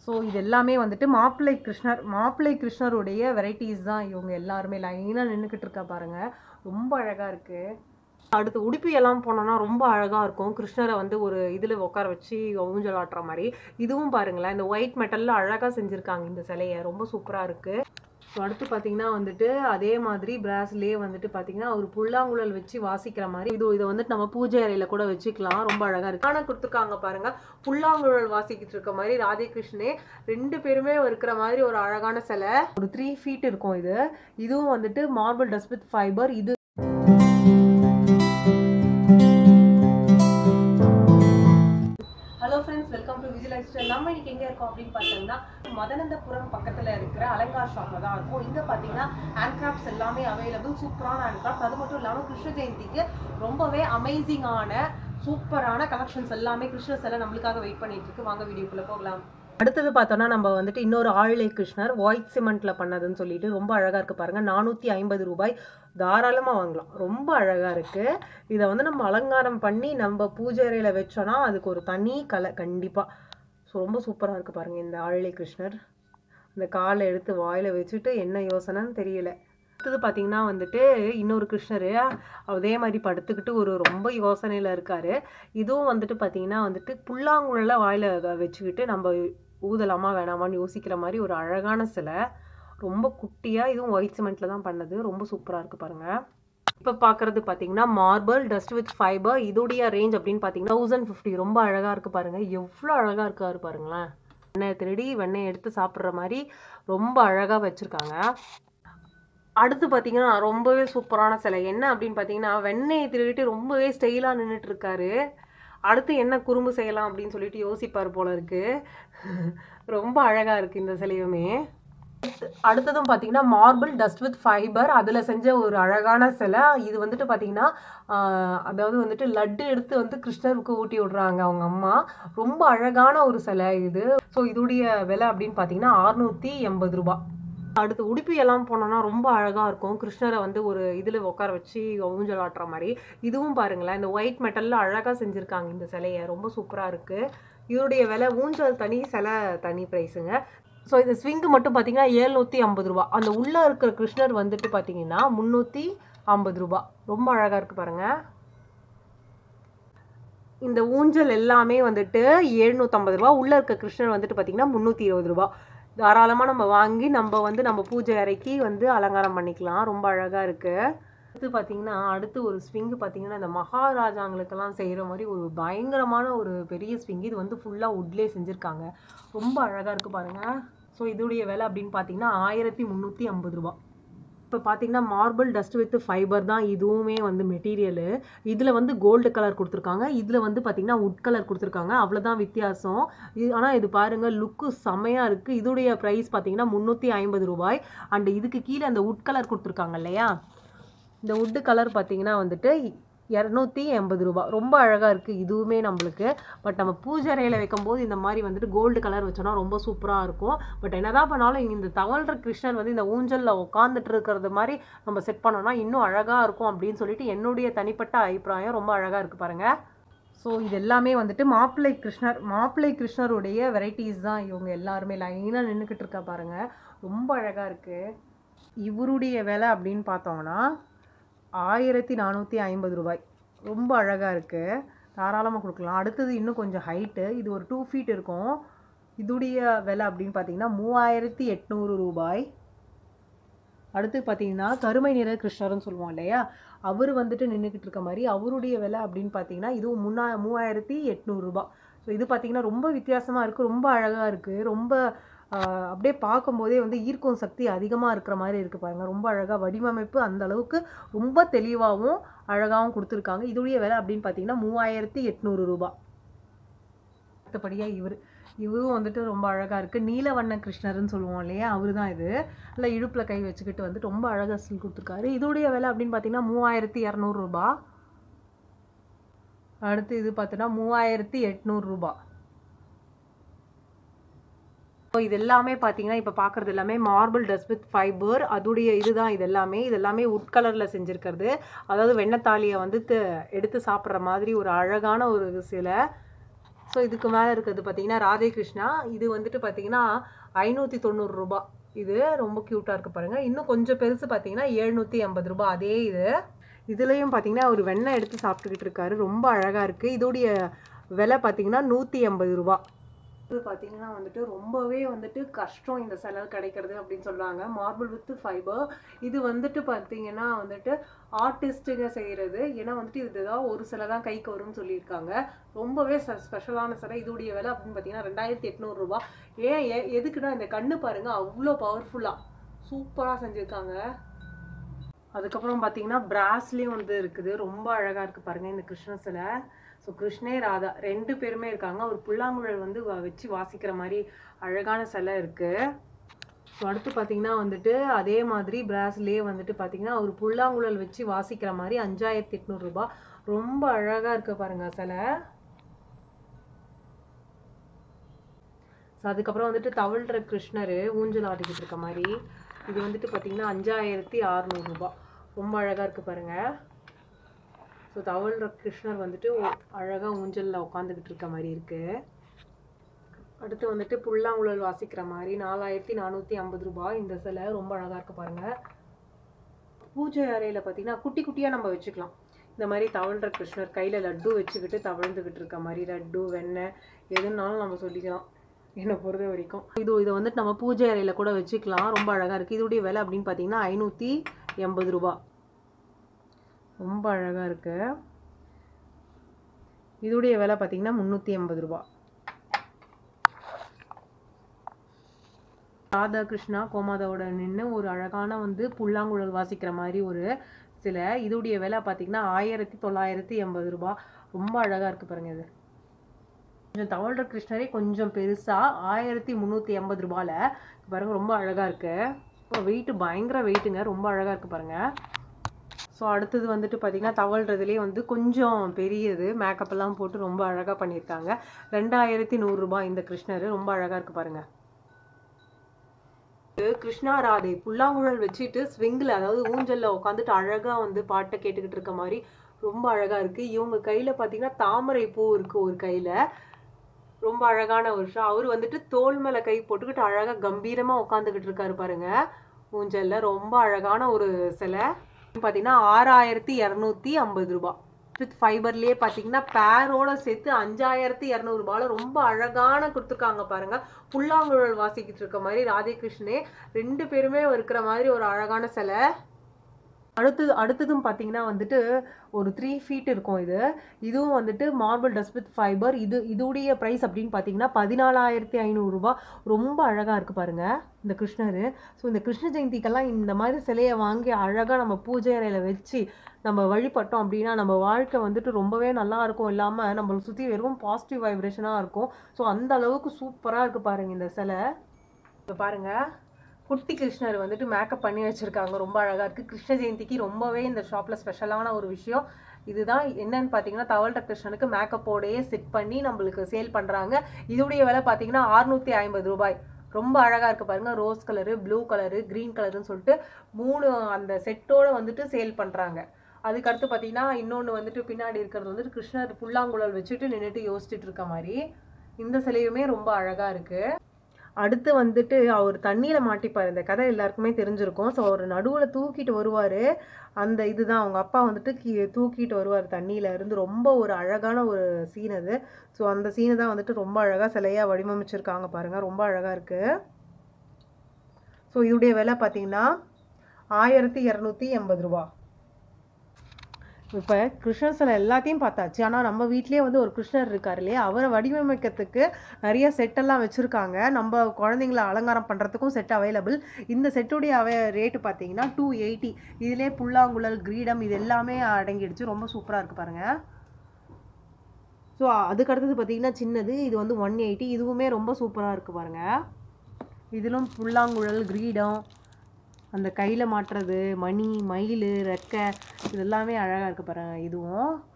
so இது எல்லாமே வந்துட்டு மாப்பிள்ளை கிருஷ்ணர் மாப்பிள்ளை கிருஷ்ணருடைய வெரைட்டிஸ் தான் இவங்க எல்லாருமே லைனாக நின்றுக்கிட்டு இருக்கா பாருங்க ரொம்ப அழகாக இருக்குது அடுத்து உடுப்பி எல்லாம் போனோம்னா ரொம்ப அழகாக இருக்கும் கிருஷ்ணரை வந்து ஒரு இதில் உட்கார வச்சு ஊஞ்சல் ஆட்டுற மாதிரி இதுவும் பாருங்களேன் இந்த ஒயிட் மெட்டலில் அழகாக செஞ்சுருக்காங்க இந்த சிலையை ரொம்ப சூப்பராக இருக்குது ஸோ அடுத்து பார்த்தீங்கன்னா வந்துட்டு அதே மாதிரி பிராஸ்லேயே வந்துட்டு பார்த்தீங்கன்னா ஒரு புல்லாங்குழல் வச்சு வாசிக்கிற மாதிரி இது இதை வந்துட்டு நம்ம பூஜை அறையில் கூட வச்சுக்கலாம் ரொம்ப அழகாக இருக்கு ஆனால் கொடுத்துருக்காங்க பாருங்க புல்லாங்குழல் வாசிக்கிட்டு இருக்க மாதிரி ராதேகிருஷ்ணே ரெண்டு பேருமே இருக்கிற மாதிரி ஒரு அழகான சிலை ஒரு த்ரீ ஃபீட் இருக்கும் இது இதுவும் வந்துட்டு மார்பிள் டஸ்ட் வித் ஃபைபர் இது hello friends welcome to Vijay lifestyle நம்ம இன்னைக்கு எங்கே இருக்கோம் அப்படின்னு பார்த்தீங்கன்னா மதனந்தபுரம் பக்கத்தில் இருக்கிற அலங்கார் ஷாப்பில் தான் இருக்கும் இங்கே பார்த்தீங்கன்னா ஹேண்ட் கிராஃப்ட்ஸ் எல்லாமே அவைலபிள் சூப்பரான ஹேண்ட் கிராஃப்ட் அது மட்டும் இல்லாமல் கிருஷ்ண ஜெயந்திக்கு ரொம்பவே அமேசிங்கான சூப்பரான கலெக்ஷன்ஸ் எல்லாமே கிருஷ்ண சிலை நம்மளுக்காக வெயிட் பண்ணிட்டு இருக்கு வாங்க வீடியோக்குள்ளே போகலாம் அடுத்தது பார்த்தோன்னா நம்ம வந்துட்டு இன்னொரு ஆழ்லை கிருஷ்ணர் ஒயிட் சிமெண்ட்ல பண்ணதுன்னு சொல்லிட்டு ரொம்ப அழகா இருக்கு பாருங்க நானூற்றி ஐம்பது ரூபாய் தாராளமாக வாங்கலாம் ரொம்ப அழகா இருக்கு இதை வந்து நம்ம அலங்காரம் பண்ணி நம்ம பூஜை அறையில வச்சோன்னா அதுக்கு ஒரு தனி கலை கண்டிப்பாக ஸோ ரொம்ப சூப்பராக இருக்கு பாருங்க இந்த ஆழ்லை கிருஷ்ணர் இந்த காலை எடுத்து வாயில வச்சுட்டு என்ன யோசனைன்னு தெரியல அடுத்தது பார்த்தீங்கன்னா வந்துட்டு இன்னொரு கிருஷ்ணர் அதே மாதிரி படுத்துக்கிட்டு ஒரு ரொம்ப யோசனையில் இருக்காரு இதுவும் வந்துட்டு பார்த்தீங்கன்னா வந்துட்டு புல்லாங்குழல வாயில வ- வச்சுக்கிட்டு நம்ம ஊதலாமா வேணாமான்னு யோசிக்கிற மாதிரி ஒரு அழகான சிலை ரொம்ப குட்டியாக இதுவும் ஒயிட் சிமெண்ட்டில் தான் பண்ணது ரொம்ப சூப்பராக இருக்குது பாருங்க இப்போ பார்க்குறது பார்த்தீங்கன்னா மார்பிள் டஸ்ட் வித் ஃபைபர் இதோடைய ரேஞ்ச் அப்படின்னு பார்த்தீங்கன்னா தௌசண்ட் ஃபிஃப்டி ரொம்ப அழகாக இருக்குது பாருங்க எவ்வளோ அழகாக இருக்காரு பாருங்களேன் வெண்ணெய் திருடி வெண்ணெய் எடுத்து சாப்பிட்ற மாதிரி ரொம்ப அழகாக வச்சுருக்காங்க அடுத்து பார்த்தீங்கன்னா ரொம்பவே சூப்பரான சிலை என்ன அப்படின்னு பார்த்தீங்கன்னா வெண்ணெயை திருடிட்டு ரொம்பவே ஸ்டைலாக நின்றுட்டு இருக்காரு அடுத்து என்ன குறும்பு செய்யலாம் அப்படின்னு சொல்லிட்டு யோசிப்பார் போல இருக்கு ரொம்ப அழகாக இருக்குது இந்த சிலையுமே அடுத்து- அடுத்ததும் பார்த்தீங்கன்னா மார்பிள் டஸ்ட் வித் ஃபைபர் அதில் செஞ்ச ஒரு அழகான சிலை இது வந்துட்டு பார்த்தீங்கன்னா ஆஹ், அதாவது வந்துட்டு லட்டு எடுத்து வந்து கிருஷ்ணருக்கு ஊட்டி விடுறாங்க அவங்க அம்மா ரொம்ப அழகான ஒரு சிலை இது ஸோ இதோடைய விலை அப்படின்னு பார்த்தீங்கன்னா அறுநூற்றி எண்பது ரூபாய் அடுத்து உடுப்பி எல்லாம் போனோம்னா ரொம்ப அழகாக இருக்கும் கிருஷ்ணரை வந்து ஒரு இதில் உட்கார வச்சு ஊஞ்சல் ஆட்டுற மாதிரி இதுவும் பாருங்களேன் இந்த ஒயிட் மெட்டலில் அழகாக செஞ்சுருக்காங்க இந்த சிலையை ரொம்ப சூப்பராக இருக்குது இதோடைய விலை ஊஞ்சல் தனி சிலை தனி ப்ரைஸுங்க ஸோ இந்த ஸ்விங்கு மட்டும் பார்த்தீங்கன்னா ஏழ்நூற்றி ஐம்பது ரூபா அந்த உள்ளே இருக்கிற கிருஷ்ணர் வந்துட்டு பார்த்தீங்கன்னா முந்நூற்றி ஐம்பது ரூபா ரொம்ப அழகாக இருக்குது பாருங்கள் இந்த ஊஞ்சல் எல்லாமே வந்துட்டு எழுநூற்றம்பது ரூபா உள்ளே இருக்க கிருஷ்ணர் வந்துட்டு பார்த்தீங்கன்னா முந்நூற்றி இருபது ரூபா தாராளமாக நம்ம வாங்கி நம்ம வந்து நம்ம பூஜை அறைக்கு வந்து அலங்காரம் பண்ணிக்கலாம் ரொம்ப அழகாக இருக்குது அடுத்து பார்த்தீங்கன்னா அடுத்து ஒரு ஸ்விங்கு பார்த்தீங்கன்னா இந்த மகாராஜாங்களுக்கெல்லாம் செய்கிற மாதிரி ஒரு பயங்கரமான ஒரு பெரிய ஸ்விங் இது வந்து ஃபுல்லாக உட்லேயே செஞ்சுருக்காங்க ரொம்ப அழகாக இருக்குது பாருங்கள் ஸோ இதோடைய விலை அப்படின்னு பார்த்தீங்கன்னா ஆயிரத்தி முந்நூற்றி ஐம்பது ரூபா இப்போ பார்த்தீங்கன்னா மார்பிள் டஸ்ட் வித் ஃபைபர் தான் இதுவுமே வந்து மெட்டீரியலு இதில் வந்து கோல்டு கலர் கொடுத்துருக்காங்க இதில் வந்து பார்த்தீங்கன்னா உட் கலர் கொடுத்துருக்காங்க அவ்வளோதான் வித்தியாசம் இது ஆனால் இது பாருங்கள் லுக்கு செமையாக இருக்குது இதோடைய ப்ரைஸ் பார்த்தீங்கன்னா முந்நூற்றி ஐம்பது ரூபாய் அண்ட் இதுக்கு கீழே அந்த உட் கலர் கொடுத்துருக்காங்க இல்லையா இந்த உட்டு கலர் பார்த்தீங்கன்னா வந்துட்டு இரநூத்தி எண்பது ரூபாய் ரொம்ப அழகாக இருக்குது இதுவுமே நம்மளுக்கு பட் நம்ம பூஜை அறையில் வைக்கும்போது இந்த மாதிரி வந்துட்டு கோல்டு கலர் வச்சோன்னா ரொம்ப சூப்பராக இருக்கும் பட் என்னதான் பண்ணாலும் இந்த தவழ்ற கிருஷ்ணர் வந்து இந்த ஊஞ்சலில் உட்காந்துட்டு இருக்கிறது மாதிரி நம்ம செட் பண்ணோம்னா இன்னும் அழகாக இருக்கும் அப்படின்னு சொல்லிட்டு என்னுடைய தனிப்பட்ட அபிப்பிராயம் ரொம்ப அழகாக இருக்குது பாருங்கள் ஸோ இது எல்லாமே வந்துட்டு மாப்பிள்ளை கிருஷ்ணர் மாப்பிள்ளை கிருஷ்ணருடைய வெரைட்டிஸ் தான் இவங்க எல்லாருமே லைனாக நின்றுக்கிட்டு இருக்கா பாருங்க ரொம்ப அழகாக இருக்குது இவருடைய விலை அப்படின்னு பார்த்தோம்னா ஆயிரத்தி நானூற்றி ஐம்பது ரூபாய் ரொம்ப அழகாக இருக்குது தாராளமாக கொடுக்கலாம் அடுத்தது இன்னும் கொஞ்சம் ஹைட்டு இது ஒரு டூ ஃபீட் இருக்கும் இதுடைய விலை அப்படின்னு பார்த்தீங்கன்னா மூவாயிரத்தி எட்நூறு ரூபாய் அடுத்து பார்த்தீங்கன்னா கருமை நிற கிருஷ்ணர்னு சொல்லுவோம் இல்லையா அவர் வந்துட்டு நின்றுக்கிட்டு இருக்க மாதிரி அவருடைய விலை அப்படின்னு பார்த்தீங்கன்னா இதுவும் முன்னா மூவாயிரத்தி எட்நூறுரூபா ஸோ இது பார்த்தீங்கன்னா ரொம்ப வித்தியாசமாக இருக்குது ரொம்ப அழகாக இருக்குது ரொம்ப ஆஹ், அப்படியே பார்க்கும்போதே வந்து ஈர்க்கும் சக்தி அதிகமாக இருக்கிற மாதிரி இருக்குது பாருங்கள் ரொம்ப அழகாக வடிவமைப்பு அந்த அளவுக்கு ரொம்ப தெளிவாகவும் அழகாகவும் கொடுத்துருக்காங்க இதோடைய விலை அப்படின்னு பார்த்தீங்கன்னா மூவாயிரத்தி எட்நூறு ரூபா அடுத்தபடியாக இவர் இவரும் வந்துட்டு ரொம்ப அழகாக இருக்குது நீலவண்ண கிருஷ்ணர்னு சொல்லுவோம் இல்லையா அவர் தான் இது இல்லை இடுப்பில் கை வச்சுக்கிட்டு வந்து ரொம்ப அழகாக ஸ்டில் கொடுத்துருக்காரு இதோடைய விலை அப்படின்னு பார்த்தீங்கன்னா மூவாயிரத்தி இரநூறுபா அடுத்து இது பார்த்தீங்கன்னா மூவாயிரத்தி எட்நூறுரூபா ஸோ இது எல்லாமே பார்த்தீங்கன்னா இப்போ பார்க்குறது எல்லாமே மார்பிள் டஸ்ட் வித் ஃபைபர் அதுடைய இதுதான் இது எல்லாமே இது எல்லாமே உட் கலரில் செஞ்சுருக்கிறது அதாவது வெண்ணத்தாலியை வந்து த- எடுத்து சாப்பிட்ற மாதிரி ஒரு அழகான ஒரு சிலை ஸோ இதுக்கு மேலே இருக்கிறது பார்த்தீங்கன்னா ராதே கிருஷ்ணா இது வந்துட்டு பார்த்தீங்கன்னா ஐநூற்றி தொண்ணூறு ரூபா இது ரொம்ப க்யூட்டாக இருக்குது பாருங்கள் இன்னும் கொஞ்சம் பெருசு பார்த்தீங்கன்னா எழுநூற்றி எண்பது ரூபா அதே இது இதுலேயும் பார்த்தீங்கன்னா ஒரு வெண்ணெய் எடுத்து சாப்பிட்டுக்கிட்டு இருக்காரு ரொம்ப அழகாக இருக்குது இதோடைய விலை பார்த்தீங்கன்னா நூற்றி எண்பது ரூபா இது பார்த்தீங்கன்னா வந்துட்டு ரொம்பவே வந்துட்டு கஷ்டம் இந்த சிலை கிடைக்கிறது அப்படின்னு சொல்கிறாங்க மார்பிள் வித் ஃபைபர் இது வந்துட்டு பார்த்தீங்கன்னா வந்துட்டு ஆர்டிஸ்ட்டுங்க செய்கிறது ஏன்னா வந்துட்டு இதுதான் ஒரு சிலை தான் கைக்கு வரும்னு சொல்லியிருக்காங்க ரொம்பவே ஸ்பெஷலான சிலை இதோடைய விலை அப்படின்னு பார்த்தீங்கன்னா ரெண்டாயிரத்தி எட்நூறுரூபா ஏன் எ- எதுக்குன்னா இந்த கண்ணு பாருங்க அவ்வளோ பவர்ஃபுல்லாக சூப்பராக செஞ்சுருக்காங்க அதுக்கப்புறம் பார்த்தீங்கன்னா பிராஸ்லேயும் வந்து இருக்குது ரொம்ப அழகாக இருக்குது பாருங்க இந்த கிருஷ்ண சிலை ஸோ கிருஷ்ணே ராதா ரெண்டு பேருமே இருக்காங்க ஒரு புல்லாங்குழல் வந்து வ- வச்சு வாசிக்கிற மாதிரி அழகான சிலை இருக்குது ஸோ அடுத்து பார்த்தீங்கன்னா வந்துட்டு அதே மாதிரி பிராஸ்லேயே வந்துட்டு பார்த்தீங்கன்னா ஒரு புல்லாங்குழல் வச்சு வாசிக்கிற மாதிரி அஞ்சாயிரத்தி எட்நூறுரூபா ரொம்ப அழகாக இருக்கு பாருங்க சிலை ஸோ அதுக்கப்புறம் வந்துட்டு தவழ்கிற கிருஷ்ணர் ஊஞ்சல் ஆடிக்கிட்டு இருக்க மாதிரி இது வந்துட்டு பார்த்தீங்கன்னா அஞ்சாயிரத்தி அறநூறுபா ரொம்ப அழகாக இருக்குது பாருங்கள் ஸோ தவழ்கிற கிருஷ்ணர் வந்துட்டு அழகாக ஊஞ்சலில் உட்காந்துக்கிட்டு இருக்க மாதிரி இருக்குது அடுத்து வந்துட்டு புல்லாங்குழல் வாசிக்கிற மாதிரி நாலாயிரத்தி நானூற்றி ஐம்பது ரூபாய் இந்த சிலை ரொம்ப அழகாக இருக்குது பாருங்கள் பூஜை அறையில் பார்த்தீங்கன்னா குட்டி குட்டியாக நம்ம வச்சுக்கலாம் இந்த மாதிரி தவழ்கிற கிருஷ்ணர் கையில் லட்டு வச்சுக்கிட்டு தவழ்ந்துக்கிட்டு இருக்க மாதிரி லட்டு வெண்ணெய் எதுனாலும் நம்ம சொல்லிக்கலாம் என்னை பொறுத்த வரைக்கும் இது இதை வந்துட்டு நம்ம பூஜை அறையில் கூட வச்சுக்கலாம் ரொம்ப அழகாக இருக்குது இதோடைய விலை அப்படின்னு பார்த்தீங்கன்னா ஐநூற்றி எண்பது ரூபா ரொம்ப அழகாக இருக்கு இதோடைய விலை பார்த்தீங்கன்னா முந்நூற்றி எண்பது ரூபா ராதா கிருஷ்ணா கோமாதாவோட நின்று ஒரு அழகான வந்து புல்லாங்குழல் வாசிக்கிற மாதிரி ஒரு சிலை இதோடைய விலை பார்த்தீங்கன்னா ஆயிரத்தி தொள்ளாயிரத்தி எண்பது ரூபா ரொம்ப அழகாக இருக்குது பாருங்க இது கொஞ்சம் தவழ்ற கிருஷ்ணரே கொஞ்சம் பெருசாக ஆயிரத்தி முந்நூற்றி எண்பது ரூபாயில் பாருங்க ரொம்ப அழகாக இருக்கு வெயிட்டு பயங்கர வெயிட்டுங்க ரொம்ப அழகாக இருக்கு பாருங்க ஸோ அடுத்தது வந்துட்டு பார்த்தீங்கன்னா தவழ்றதுலேயே வந்து கொஞ்சம் பெரியது மேக்கப் எல்லாம் போட்டு ரொம்ப அழகாக பண்ணியிருக்காங்க ரெண்டாயிரத்தி நூறுரூபா இந்த கிருஷ்ணர் ரொம்ப அழகாக இருக்கு பாருங்க கிருஷ்ணா ராதே புல்லாங்குழல் வச்சுட்டு ஸ்விங்கில் அதாவது ஊஞ்சல்ல உட்காந்துட்டு அழகாக வந்து பாட்டை கேட்டுக்கிட்டு இருக்க மாதிரி ரொம்ப அழகாக இருக்குது இவங்க கையில் பார்த்தீங்கன்னா தாமரை பூ இருக்குது ஒரு கையில் ரொம்ப அழகான ஒரு ஷா அவர் வந்துட்டு தோல் மேலே கை போட்டுக்கிட்டு அழகாக கம்பீரமாக உட்காந்துக்கிட்டு இருக்காரு பாருங்க ஊஞ்சல்ல ரொம்ப அழகான ஒரு சிலை பார்த்தீங்கன்னா ஆறாயிரத்தி இரநூத்தி ஐம்பது ரூபாய் வித் ஃபைபர்லேயே பார்த்தீங்கன்னா பேரோட சேர்த்து அஞ்சாயிரத்தி இரநூறுபாவில் ரொம்ப அழகான கொடுத்துருக்காங்க பாருங்க புல்லாங்குழல் வாசிக்கிட்டு இருக்க மாதிரி ராதேகிருஷ்ணே ரெண்டு பேருமே இருக்கிற மாதிரி ஒரு அழகான சிலை அடுத்தது அடுத்ததும் பார்த்தீங்கன்னா வந்துட்டு ஒரு த்ரீ ஃபீட் இருக்கும் இது இதுவும் வந்துட்டு மார்பிள் டஸ்ட் வித் ஃபைபர் இது இதோடைய ப்ரைஸ் அப்படின்னு பார்த்தீங்கன்னா பதினாலாயிரத்தி ஐநூறுரூபா ரொம்ப அழகாக இருக்குது பாருங்க இந்த கிருஷ்ணர் ஸோ இந்த கிருஷ்ண ஜெயந்திக்கெல்லாம் இந்த மாதிரி சிலையை வாங்கி அழகாக நம்ம பூஜை அறையில் வச்சு நம்ம வழிபட்டோம் அப்படின்னா நம்ம வாழ்க்கை வந்துட்டு ரொம்பவே நல்லா இருக்கும் இல்லாமல் நம்மளை சுற்றி வெறும் பாசிட்டிவ் வைப்ரேஷனாக இருக்கும் ஸோ அந்த அளவுக்கு சூப்பராக இருக்குது பாருங்க இந்த சிலை இப்போ பாருங்க குட்டி கிருஷ்ணர் வந்துட்டு மேக்கப் பண்ணி வச்சிருக்காங்க ரொம்ப அழகா இருக்கு கிருஷ்ண ஜெயந்திக்கு ரொம்பவே இந்த ஷாப்ல ஸ்பெஷலான ஒரு விஷயம் இதுதான் என்னன்னு பார்த்தீங்கன்னா தவழ்ற கிருஷ்ணனுக்கு மேக்கப்போடையே செட் பண்ணி நம்மளுக்கு சேல் பண்றாங்க இதோடைய விலை பார்த்தீங்கன்னா அறுநூத்தி ஐம்பது ரூபாய் ரொம்ப அழகா இருக்கு பாருங்க rose colour blue colour green கலருன்னு சொல்லிட்டு மூணு அந்த செட்டோட வந்துட்டு சேல் பண்றாங்க அதுக்கடுத்து பார்த்தீங்கன்னா இன்னொன்று வந்துட்டு பின்னாடி இருக்கிறது வந்துட்டு கிருஷ்ணர் புல்லாங்குழல் வச்சுட்டு நின்றுட்டு யோசிச்சுட்டு இருக்க மாதிரி இந்த சிலையுமே ரொம்ப அழகா இருக்கு அடுத்து வந்துட்டு அவர் தண்ணியில் மாட்டிப்பார் இந்த கதை எல்லாருக்குமே தெரிஞ்சிருக்கும் ஸோ அவர் நடுவில் தூக்கிட்டு வருவார் அந்த இதுதான் அவங்க அப்பா வந்துட்டு கீ தூக்கிட்டு வருவார் தண்ணியில இருந்து ரொம்ப ஒரு அழகான ஒரு சீன் அது ஸோ அந்த சீனை தான் வந்துட்டு ரொம்ப அழகாக சிலையாக வடிவமைச்சிருக்காங்க பாருங்கள் ரொம்ப அழகாக இருக்குது ஸோ இதோடைய விலை பார்த்தீங்கன்னா ஆயிரத்தி இரநூத்தி எண்பது ரூபா இப்போ கிருஷ்ணர் சிலை எல்லாத்தையும் பார்த்தாச்சு ஆனால் நம்ம வீட்லேயே வந்து ஒரு கிருஷ்ணர் இருக்கார் இல்லையா அவரை வடிவமைக்கிறதுக்கு நிறைய செட்டெல்லாம் வச்சுருக்காங்க நம்ம குழந்தைங்கள அலங்காரம் பண்ணுறதுக்கும் செட் அவைலபிள் இந்த செட்டுடைய அவை ரேட்டு பார்த்தீங்கன்னா டூ எயிட்டி இதிலே புல்லாங்குழல் கிரீடம் இது எல்லாமே அடங்கிடுச்சு ரொம்ப சூப்பராக இருக்குது பாருங்கள் ஸோ அதுக்கு அடுத்தது பார்த்தீங்கன்னா சின்னது இது வந்து ஒன் எயிட்டி இதுவுமே ரொம்ப சூப்பராக இருக்குது பாருங்கள் இதிலும் புல்லாங்குழல் கிரீடம் அந்த கையில் மாட்டுறது மணி மயில் ரெக்கை இது எல்லாமே அழகாக இருக்குது பாருங்க இதுவும்